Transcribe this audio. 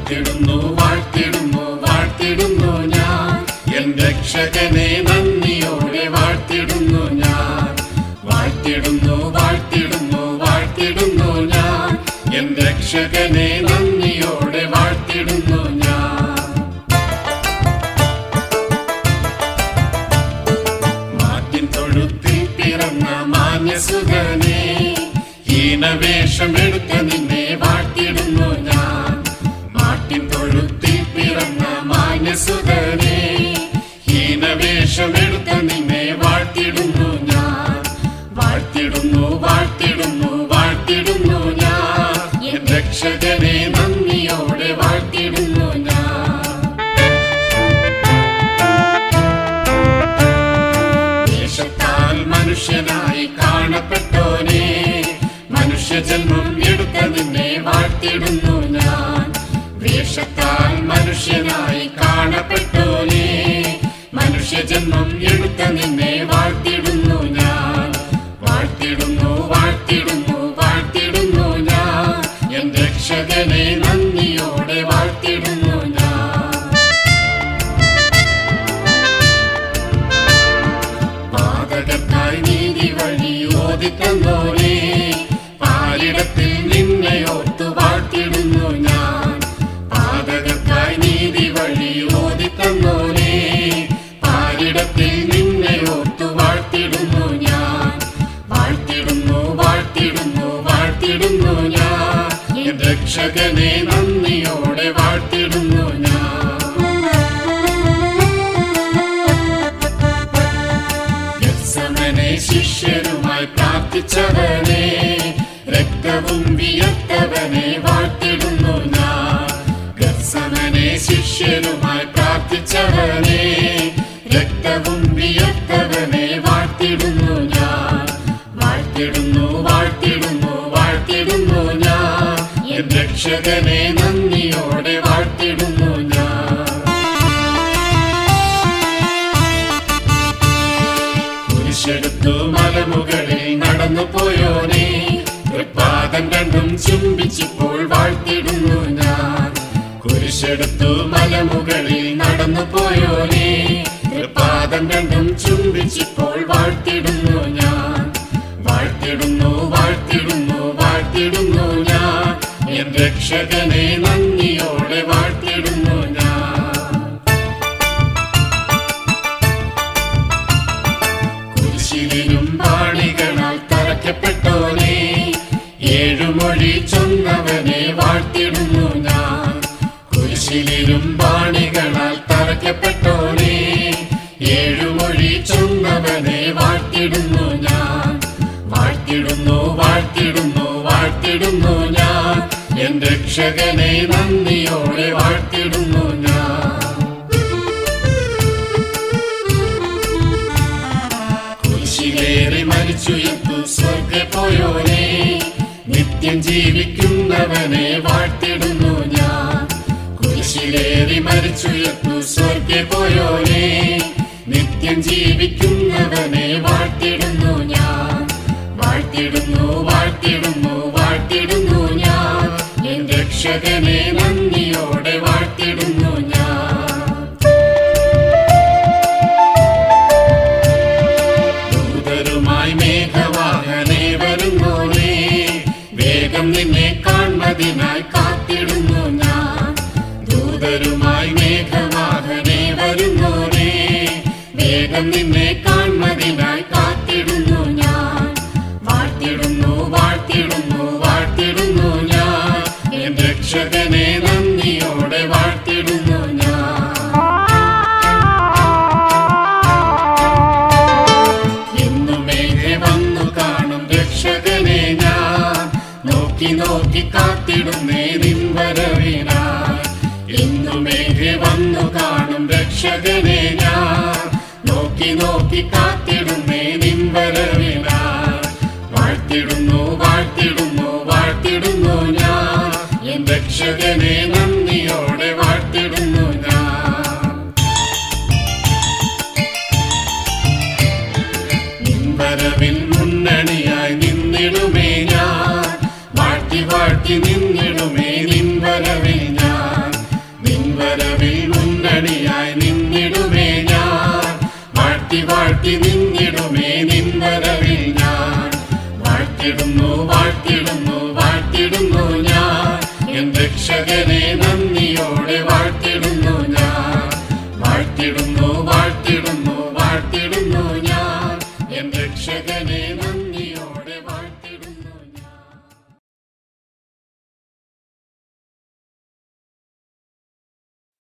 വാഴ്ത്തിടുന്നു വാഴ്ത്തിടുന്നു വാഴ്ത്തിടുന്നു ഞാൻ എൻ രക്ഷകനെ നന്ദിയോടെ വാഴ്ത്തിടുന്നു ഞാൻ വാഴ്ത്തിടുന്നു വാഴ്ത്തിടുന്നു വാഴ്ത്തിടുന്നു ഞാൻ എൻ രക്ഷകനെ നന്ദിയോടെ വാഴ്ത്തിടുന്നു ഞാൻ മാറ്റിൻ തൊഴുത്തിൽ പിറന്ന മാന്യസുതനെ ഹീനവേഷമെടുത്ത നിന്നെ വാഴ്ത്തിടുന്നു ഞാൻ മാട്ടിൻ തൊഴുത്തിൽ പിറന്ന മാന്യസുതനെ ഹീനവേഷമെടുത്ത നിന്നെ വാഴ്ത്തിടുന്നു ഞാൻ വാഴ്ത്തിടുന്നു വാഴ്ത്തിടുന്നു വാഴ്ത്തിടുന്നു ഞാൻ എൻ രക്ഷകനെ നന്ദിയോടെ വാഴ്ത്തിടുന്നു ഞാൻ ദേശത്താൽ മനുഷ്യനായി കാണപ്പെട്ടോനെ മനുഷ്യജന്മം എടുത്ത നിന്നെ വാഴ്ത്തിടുന്നു ഞാൻ വേഷത്താൽ മനുഷ്യനായി കാണപ്പെട്ടോനെ മനുഷ്യജന്മം എടുത്ത നിന്നെ വാഴ്ത്തിടുന്നു ഞാൻ വാഴ്ത്തിടുന്നു വാഴ്ത്തിടുന്നു വാഴ്ത്തിടുന്നു ഞാൻ എൻ രക്ഷകനെ നന്ദിയോടെ വാഴ്ത്തിടുന്നു ഞാൻ പാതകത്തായി നീതി വഴി ഓദിത്തന്നോനെ പാലിടത്തിൽ നിന്നെ ഓർത്തു വാഴ്ത്തിടുന്നു ഞാൻ പാതകത്തായി നീതി വഴി ഓദിത്തന്നോനെ പാലിടത്തിൽ നിന്നെ ഓർത്തു വാഴ്ത്തിടുന്നു ഞാൻ വാഴ്ത്തിടുന്നു വാഴ്ത്തിടുന്നു വാഴ്ത്തിടുന്നു ഞാൻ എൻ രക്ഷകനെ നന്ദിയോടെ വാഴ്ത്തിടുന്നു ഞാൻ ഗത്സമനെ ശിഷ്യരുമായി പ്രാർത്ഥിച്ചവനെ രക്തവും വിയർത്തവനെ വാഴ്ത്തിടുന്നു ഞാൻ ഗത്സമനെ ശിഷ്യരുമായി പ്രാർത്ഥിച്ചവനെ രക്തവും വിയർത്തവനെ വാഴ്ത്തിടുന്നു ഞാൻ വാഴ്ത്തിടുന്നു വാഴ്ത്തിടുന്നു വാഴ്ത്തിടുന്നു ഞാൻ എൻ രക്ഷകനെ നന്ദിയോടെ വാഴ്ത്തിടുന്നു ഞാൻ കുരിശെടുത്തു മലമുകളിൽ നടന്നു പോയോനെ പാദം രണ്ടും ചുംബിച്ചപ്പോൾ വാഴ്ത്തിടുന്നു ഞാൻ കുരിശെടുത്തു മലമുകളിൽ നടന്നു പോയോനെ പാദം രണ്ടും ചുംബിച്ചപ്പോൾ വാഴ്ത്തിടുന്നു ഞാൻ വാഴ്ത്തിടുന്നു വാഴ്ത്തിടുന്നു വാഴ്ത്തിടുന്നു ഞാൻ എൻ രക്ഷകനെ നന്ദിയോടെ വാഴ്ത്തിടുന്നു ഞാൻ കുരിശിലും പാണികളാൽ തറയ്ക്കപ്പെട്ടോനെ ഏഴുമൊഴി ചൊന്നവനെ വാഴ്ത്തിടുന്നു ഞാൻ കുരിശിലും പാണികളാൽ തറയ്ക്കപ്പെട്ടോനെ ഏഴുമൊഴി ചൊന്നവനെ വാഴ്ത്തിടുന്നു ഞാൻ വാഴ്ത്തിടുന്നു വാഴ്ത്തിടുന്നു വാഴ്ത്തിടുന്നു ഞാൻ എൻ രക്ഷകനെ നന്ദിയോടെ വാഴ്ത്തിടുന്നു ഞാൻ കുരിശിലേറി മരിച്ചുയർത്തു സ്വർഗ പോയോനെ നിത്യം ജീവിക്കുന്നവനെ വാഴ്ത്തിടുന്നു ഞാൻ കുരിശിലേറി മരിച്ചുയർത്തു സ്വർഗ പോയോനെ നിത്യം ജീവിക്കുന്നവനെ വാഴ്ത്തിടുന്നു ഞാൻ വാഴ്ത്തിടുന്നു വാഴ്ത്തിടുന്നു വാഴ്ത്തിടുന്നു ഞാൻ എൻ രക്ഷകനെ നന്ദിയോടെ വാഴ്ത്തിടുന്നു ഞാൻ ദൂതരുമായി മേഘവാഹനെ വരുന്നോനെ വേഗം നിന്നെ കാൺമതിനായി കാത്തിടുന്നു ഞാൻ ദൂതരുമായി മേഘവാഹനെ വരുന്നോനെ വേഗം നിന്നെ കാൺമതിനായി കാത്തിടുന്നു ഞാൻ വാഴ്ത്തിടുന്നു വാഴ്ത്തിടുന്നു വാഴ്ത്തിടുന്നു ഞാൻ എൻ രക്ഷകനെ നന്ദിയോടെ വാഴ്ത്തിടുന്നു ഞാൻ എന്നുമേഘെ വന്നു കാണും രക്ഷകനെ ഞാൻ നോക്കി നോക്കി കാത്തിടുന്നേ നിൻ വരവിനായി എന്നുമേഘെ വന്നു കാണും രക്ഷകനെ ഞാൻ നോക്കി നോക്കി കാത്തിടുന്നേ നിൻ വരവിനായി വാഴ്ത്തിടുന്നു വാഴ്ത്തിടുന്നു വാഴ്ത്തിടുന്നു ഞാൻ എൻ രക്ഷകനെ നന്ദിയോടെ വാഴ്ത്തിടുന്നു ഞാൻ നിൻവരവിൽ മുന്നണിയായി നിന്നിടുമേ ഞാൻ വാഴ്ത്തി വാഴ്ത്തി നിന്നിടുമേ നിൻവരവിൽ ഞാൻ രക്ഷകനെ